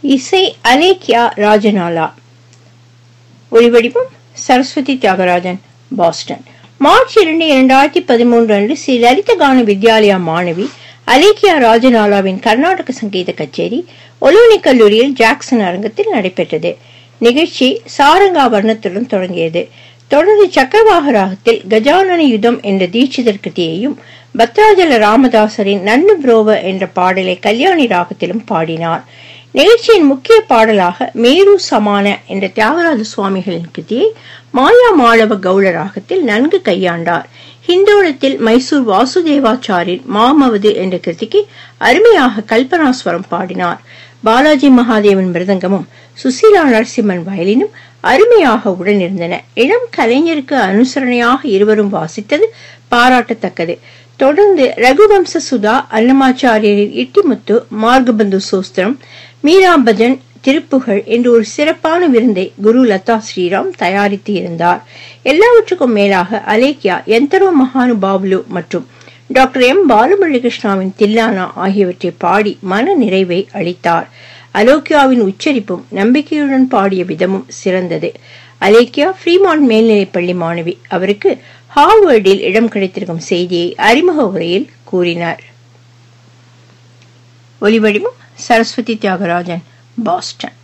இசை அலேக்கியா ராஜனாலா ஒளிவடிவம் Saraswathi Thiagarajan Boston March இரண்டு இரண்டாயிரத்தி பதிமூன்று அன்று ஸ்ரீ லலித கான வித்யாலயா மாணவி அலேக்கியா ராஜனாலாவின் கர்நாடக சங்கீத கச்சேரி ஒலோனி கல்லூரியில் ஜாக்சன் அரங்கத்தில் நடைபெற்றது நிகழ்ச்சி சாரங்கா வர்ணத்துடன் தொடங்கியது தொடர்ந்து சக்கரவாக ராகத்தில் கஜானன யுதம் என்ற தீட்சிதர் கிருதியையும் பத்ராஜல ராமதாசரின் நன்னு புரோவ என்ற பாடலை கல்யாணி ராகத்திலும் பாடினார் நிகழ்ச்சியின் முக்கிய பாடலாக மேரு சமான என்ற தியாகராஜ சுவாமிகளின் கிருதியை மாயா மாளவ கவுள ராகத்தில் நன்கு கையாண்டார் ஹிந்தோளத்தில் மைசூர் வாசுதேவாச்சாரின் மாமவது என்ற கிருதிக்கு அருமையாக கல்பனாஸ்வரம் பாடினார் பாலாஜி மகாதேவன் மிருதங்கமும் சுசீலா நரசிம்மன் வயலினும் அருமையாக உடனிருந்தன இளம் கலைஞருக்கு அனுசரணையாக இருவரும் வாசித்தது பாராட்டத்தக்கது தொடர்ந்து ரகுவம்ச சுதா அன்னமாச்சாரியரின் இட்டிமுத்து மார்கபந்து சோஸ்திரம் மீராபஜன் திருப்புகழ் என்று ஒரு சிறப்பான விருந்தை குரு லதா ஸ்ரீராம் தயாரித்து இருந்தார் எல்லாவற்றுக்கும் மேலாக அலேக்கியா எந்தரோ மகானுபாவுலு மற்றும் டாக்டர் எம் பாலமுரளிகிருஷ்ணாவின் தில்லானா ஆகியவற்றை பாடி மன நிறைவை அளித்தார் அலோக்கியாவின் உச்சரிப்பும் நம்பிக்கையுடன் பாடிய விதமும் சிறந்தது அலேக்கியா ஃப்ரீமான் மேல்நிலைப் பள்ளி மாணவி அவருக்கு ஹார்வர்டில் இடம் கிடைத்திருக்கும் செய்தியை அறிமுக உரையில் கூறினார் ஒலிவடிவம் சரஸ்வதி தியாகராஜன் பாஸ்டன்